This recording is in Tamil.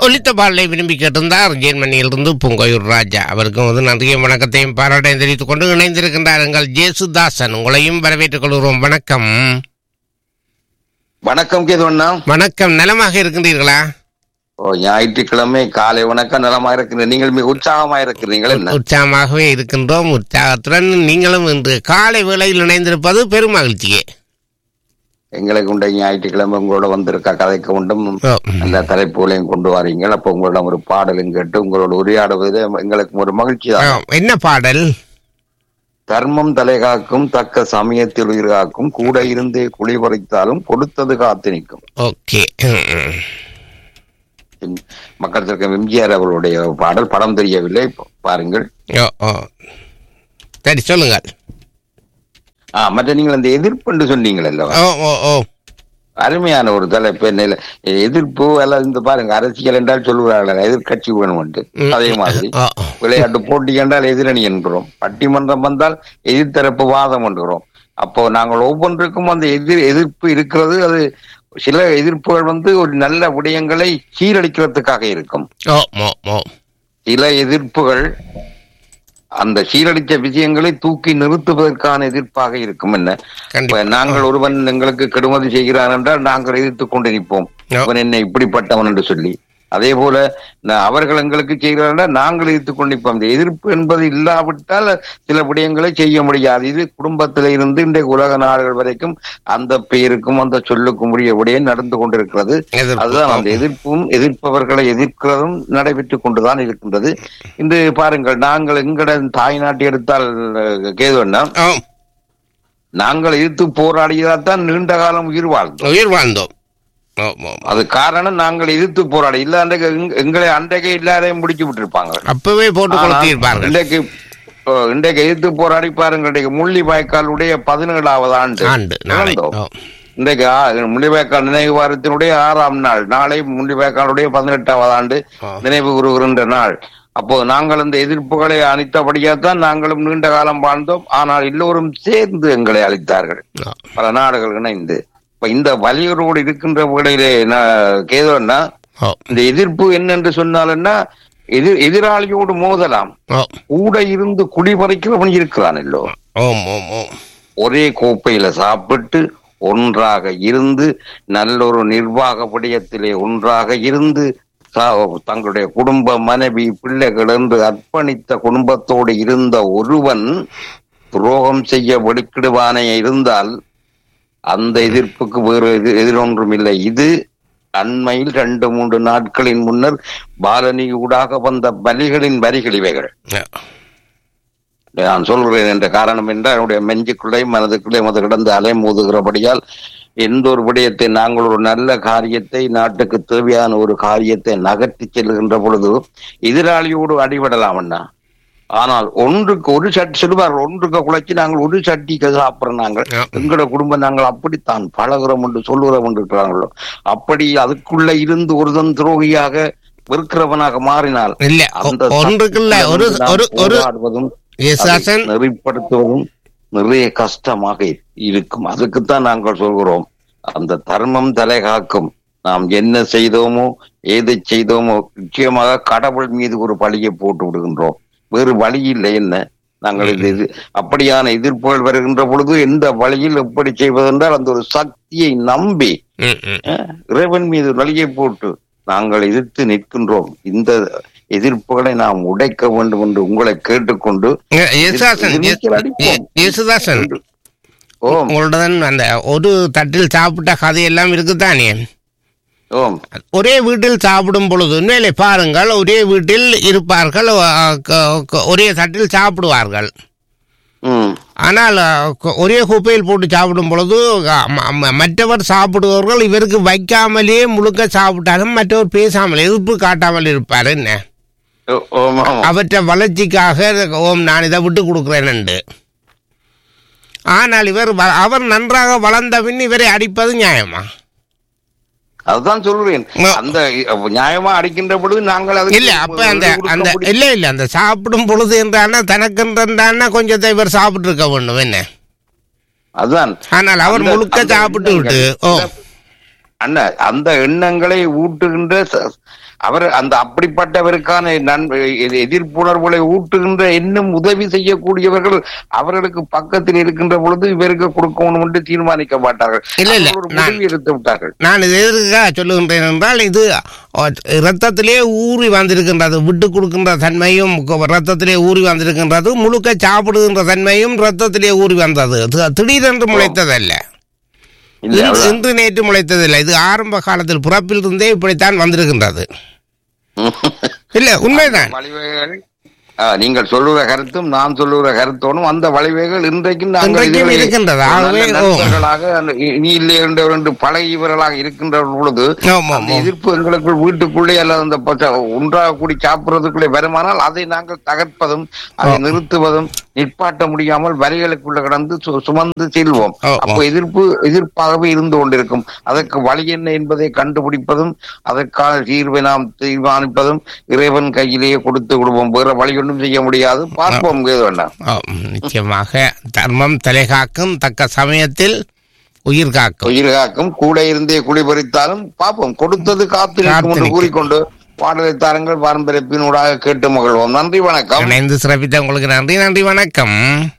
ஒலித்த பாடலை விரும்பி கேட்டிருந்தார் ஜெர்மனியிலிருந்து பூங்கோயூர் ராஜா அவருக்கும் வந்து நன்றியும் வணக்கத்தையும் பாராட்டையும் தெரிவித்துக் கொண்டு இணைந்திருக்கின்றார் எங்கள் ஜேசுதாசன் உங்களையும் வரவேற்றுக் கொள்கிறோம் வணக்கம் வணக்கம் கேதுவண்ணா வணக்கம் நலமாக இருக்கின்றீர்களா ஓ ஞாயிற்றுக்கிழமை காலை வணக்கம் நலமா இருக்கிறீங்க நீங்கள் மிக உற்சாகமா இருக்கிறீர்கள் என்ன உற்சாகமாகவே இருக்கின்றோம் உற்சாகத்துடன் நீங்களும் இன்று காலை வேளையில் இணைந்திருப்பது பெரும் மகிழ்ச்சியே எங்களுக்கு உண்ட ஞாயிற்றுக்கிழமை உங்களோட வந்திருக்க கதைக்கு உண்டும் ஓ, அந்த தலைப்புகளையும் கொண்டு வாரீங்க அப்ப உங்களிடம் ஒரு பாடலும் கேட்டு உங்களோட உரையாடுவது எங்களுக்கு ஒரு மகிழ்ச்சி ஆ, தான் என்ன பாடல் தர்மம் தலைகாக்கும் தக்க சமயத்தில் உயிர் காக்கும் கூட இருந்தே குழி பறித்தாலும் கொடுத்தது காத்து நிற்கும் ஓகே ம், ம். மக்கள் இருக்க எம்ஜிஆர் அவர்களுடைய பாடல் படம் தெரியவில்லை பாருங்கள் ஓ ஓ சரி சொல்லுங்கள் ஆ மற்ற நீங்கள் அந்த எதிர்ப்பு என்று சொன்னீங்களല്ലോ ஓ ஓ ஓ அருமையான ஒரு தலைப்பு என்ன எதிர்ப்பு எல்லாம் இந்த பாருங்க அரசியல் என்றால் சொல்லுவார்கள் எதிர்கட்சி வேணும் ம். அதே மாதிரி ஓ, விளையாட்டு போட்டி என்றால் எதிரணி என்கிறோம் பட்டிமன்றம் வந்தால் எதிர்த்தரப்பு வாதம் என்கிறோம் அப்போ நாங்கள் ஒவ்வொன்றுக்கும் அந்த எதிர் எதிர்ப்பு இருக்கிறது அது சில எதிர்ப்புகள் வந்து ஒரு நல்ல விடயங்களை சீரழிக்கிறதுக்காக இருக்கும் ஓ ஓ ஓ சில எதிர்ப்புகள் அந்த சீரழித்த விஷயங்களை தூக்கி நிறுத்துவதற்கான எதிர்ப்பாக இருக்கும் என்ன இப்ப கண்டிப்பா நாங்கள் ஒருவன் எங்களுக்கு கெடுமதி செய்கிறான் என்றால் நாங்கள் எதிர்த்துக் கொண்டு நிற்போம் ஓ. அவன் என்ன இப்படிப்பட்டவன் என்று சொல்லி அதே போல ந- அவர்கள் எங்களுக்கு செய்கிறார்கள் என்றால் நாங்கள் எதிர்த்துக் கொண்டு நிற்போம் இந்த எதிர்ப்பு என்பது இல்லாவிட்டால் சில விடயங்களை செய்ய முடியாது இது குடும்பத்தில இருந்து இன்றைக்கு உலக நாடுகள் வரைக்கும் அந்த பெயருக்கும் அந்த சொல்லுக்கும் உரிய விடயம் நடந்து கொண்டிருக்கிறது எதிர்ப்பு. அதுதான் அந்த எதிர்ப்பும் எதிர்ப்பவர்களை எதிர்க்கிறதும் நடைபெற்றுக் கொண்டுதான் இருக்கின்றது இன்று பாருங்கள் நாங்கள் எங்கட தாய் நாட்டை எடுத்தால் அஹ், கேதுவண்ணா ஓ நாங்கள் எதிர்த்து போராடியதால்தான் நீண்ட காலம் உயிர் வாழ்ந்தோம் உயிர் வாழ்ந்தோம் ஓ ஓ அது காரணம் நாங்கள் எதிர்த்து போராடி இல்ல அன்றைக்கு எங்க- எங்களை அன்றைக்கு எல்லாரையும் முடிச்சு விட்டுருப்பாங்க அப்பவே போட்டு கொளுத்தியிருப்பார்கள் இன்றைக்கு ஓ, இன்றைக்கு எதிர்த்து போராடி பாருங்கள் இன்றைக்கு முள்ளி வாய்க்காலுடைய பதினேழாவது ஆண்டு ஆண்டு நாளை இழந்தோம். ஓ இன்றைக்கு ஆ- முள்ளிவாய்க்கால் நினைவு வாரத்தினுடைய ஆறாம் நாள் நாளை முள்ளிவாய்க்காலுடைய பதினெட்டாவது ஆண்டு ஆ. நினைவு கூறுகின்ற நாள் அப்போ நாங்கள் இந்த எதிர்ப்புகளை அளித்தபடியாத்தான் நாங்களும் நீண்ட காலம் வாழ்ந்தோம் ஆனால் எல்லோரும் சேர்ந்து எங்களை அளித்தார்கள் ஓ பல நாடுகள் இணைந்து இப்ப இந்த வலியுறவோடு இருக்கின்ற வேளையிலே நான் கேதோன்னா ஓ இந்த எதிர்ப்பு என்னென்று சொன்னாலுன்னா எதிர் எதிராளியோடு மோதலாம் ஓ கூட இருந்து குடிபறிக்கிறவன் இருக்கிறான் இல்லோ ஓம் ஓம் ஓம் ஒரே கோப்பையில சாப்பிட்டு ஒன்றாக இருந்து நல்லொரு நிர்வாக விடயத்திலே ஒன்றாக இருந்து சா- தங்களுடைய குடும்ப மனைவி பிள்ளைகள் என்று அர்ப்பணித்த குடும்பத்தோடு இருந்த ஒருவன் துரோகம் செய்ய வெடுக்கிடுவானே இருந்தால் அந்த எதிர்ப்புக்கு வேறு எதி- எதிரொன்றும் இல்லை இது அண்மையில் ரெண்டு மூன்று நாட்களின் முன்னர் பாலனியூடாக வந்த பலிகளின் வரிகள் இவைகள் ஓ. நான் சொல்கிறேன் என்ற காரணம் என்றால் என்னுடைய மெஞ்சுக்குள்ளே மனதுக்குள்ளே மது கிடந்து அலைமோதுகிறபடியால் எந்த ஒரு விடயத்தை நாங்கள் ஒரு நல்ல காரியத்தை நாட்டுக்கு தேவையான ஒரு காரியத்தை நகர்த்தி செல்லுகின்ற பொழுது எதிராளியோடு அடிபடலாம் அண்ணா ஆனால் ஒன்றுக்கு ஒரு சட்டி சொல்லுவார் ஒன்றுக்கு குழைச்சி நாங்கள் ஒரு சட்டிக்கு சாப்பிடுறோம் நாங்கள் ஆ. எங்களோட குடும்பம் நாங்கள் அப்படித்தான் பழகிறோம் என்று சொல்லுகிறோம் என்று இருக்கிறாங்களோ அப்படி அதுக்குள்ள இருந்து ஒருதன் துரோகியாக வெறுக்கிறவனாக மாறினால் இல்ல அந்த ஒ- ஒன்றுக்குள்ள ஒரு சக்தியிலிருந்து ஒரு நாம் ஒரு போராடுவதும் யேசுதாசன் அதை நெறிப்படுத்துவதும் நிறைய கஷ்டமாக இருக்கும் அதுக்குத்தான் நாங்கள் சொல்கிறோம் அந்த தர்மம் தலை காக்கும் நாம் என்ன செய்தோமோ ஏதை செய்தோமோ நிச்சயமாக கடவுள் மீது ஒரு பழியை போட்டு விடுகின்றோம் வேறு வழி இல்லை என்ன நாங்கள் இது இது அப்படியான எதிர்ப்புகள் வருகின்ற பொழுது எந்த வழியில் எப்படி செய்வதென்றால் அந்த ஒரு சக்தியை நம்பி ம், ம். அஹ், இறைவன் மீது வழியை போட்டு நாங்கள் எதிர்த்து நிற்கின்றோம் இந்த எதிர்ப்புகளை நாம் உடைக்க வேண்டும் என்று உங்களை கேட்டுக்கொண்டு யே- யேசுதாசன் இது நீச்சல் அடிப்போம். யே- யேசுதாசன் ஓம் உங்களுடன் அந்த ஒரு தட்டில் சாப்பிட்ட கதையெல்லாம் இருக்குதானே ஓம் ஒரே வீட்டில் சாப்பிடும் பொழுது உண்மையிலே பாருங்கள் ஒரே வீட்டில் இருப்பார்கள் அ, க- க- ஒரே தட்டில் சாப்பிடுவார்கள் ம் ஆனால் அ, க- ஒரே குப்பையில் போட்டு சாப்பிடும் பொழுது அ, ம- ம- மற்றவர் சாப்பிடுபவர்கள் இவருக்கு வைக்காமலே முழுக்க சாப்பிட்டாலும் மற்றவர் பேசாமல் எதிர்ப்பு காட்டாமல் இருப்பார் என்ன ஓ- ஓம் ஆமாம். அவற்றை வளர்ச்சிக்காக ஓம் நான் இதை விட்டு கொடுக்குறேன் ஆனால் இவர் வ- அவர் நன்றாக வளர்ந்த பின் இவரை அடிப்பது நியாயமா அதுதான் சொல்றேன் ஆ. அந்த அஹ், நியாயமா அடிக்கின்ற பொழுது நாங்கள் அதுக்கு இல்ல அப்ப அந்த விடை கொடுக்க அந்த முடியும். இல்ல இல்ல அந்த சாப்பிடும் பொழுது என்றானா தனக்குன்றானா கொஞ்சத்தை இவர் சாப்பிட்டு இருக்க வேண்டும் என்ன அதுதான் ஆனால் அவர் அந்த- முழுக்க அந்த சாப்பிட்டு விட்டு எண்ணங்கள், ஓ அண்ணா அந்த எண்ணங்களை ஊட்டுகின்ற ச- அவர் அந்த அப்படிப்பட்டவருக்கான நன் எ- எதிர்ப்புணர்வுகளை ஊட்டுகின்ற இன்னும் உதவி செய்யக்கூடியவர்கள் அவர்களுக்கு பக்கத்தில் இருக்கின்ற பொழுது இவருக்கு கொடுக்கணும் என்று தீர்மானிக்க மாட்டார்கள் இல்ல, இல்ல, அவர்கள் ஒரு நான்- முடிவு எடுத்து விட்டார்கள் நான் இது எதற்காக சொல்லுகின்றேன் என்றால் இது அஹ், இரத்தத்திலே ஊறி வந்திருக்கின்றது விட்டு கொடுக்கின்ற தன்மையும் கு- இரத்தத்திலே ஊறி வந்திருக்கின்றது முழுக்க சாப்பிடுகின்ற தன்மையும் இரத்தத்திலே ஊறி வந்தது தி- திடீரென்று முளைத்ததல்ல இல்ல, இன்று- அதான். இன்று நேற்று முளைத்ததில்லை இது ஆரம்ப காலத்தில் பிறப்பில் இருந்தே இப்படித்தான் வந்திருக்கின்றது இல்ல உண்மைதான் வழிவகைகள் ஆ, நீங்கள் சொல்லுற கருத்தும் நான் சொல்லுற கருத்தோடும் அந்த வழிவகைகள் இன்றைக்கும் நாங்கள் இன்றைக்கும் இதுவரை இருக்கின்றது. நல்ல ஆகவே, ஓ. நண்பர்களாக அந்த இ- இனி இல்லை என்ற ரெண்டு பழகியவர்களாக இருக்கின்ற பொழுது ஆமா, அந்த ஆமா. எதிர்ப்பு எங்களுக்குள் வீட்டுக்குள்ளே அல்லது அந்த பச்ச- ஒன்றாக கூடி சாப்பிடுறதுக்குள்ளே வருமானால் அதை நாங்கள் தகர்ப்பதும் அதை ஆ. நிறுத்துவதும் நிற்பாட்ட முடியாமல் வரிகளுக்குள்ள கடந்து சு- சுமந்து செல்வோம் ஆ, ஆ. அப்போ எதிர்ப்பு எதிர்ப்பாகவே இருந்து கொண்டிருக்கும் அதற்கு வழி என்ன என்பதை கண்டுபிடிப்பதும் அதற்கான தீர்வை நாம் தீர்மானிப்பதும் இறைவன் கையிலேயே கொடுத்து விடுவோம் வேற வழி ஒன்றும் செய்ய முடியாது பார்ப்போம் இது வேண்டாம் ஆம், நிச்சயமாக தர்மம் தலைகாக்கும் தக்க சமயத்தில் உயிர் காக்கும் உயிர் காக்கும் கூட இருந்தே குளிபறித்தாலும் பார்ப்போம் கொடுத்தது காத்து நிற்கும் என்று காத்து கூறிக்கொண்டு பாடலை தாருங்கள் பாரம்பரியத்தினூடாக கேட்டு மகிழ்வோம் நன்றி வணக்கம் இணைந்து சிறப்பித்த உங்களுக்கு நன்றி நன்றி வணக்கம்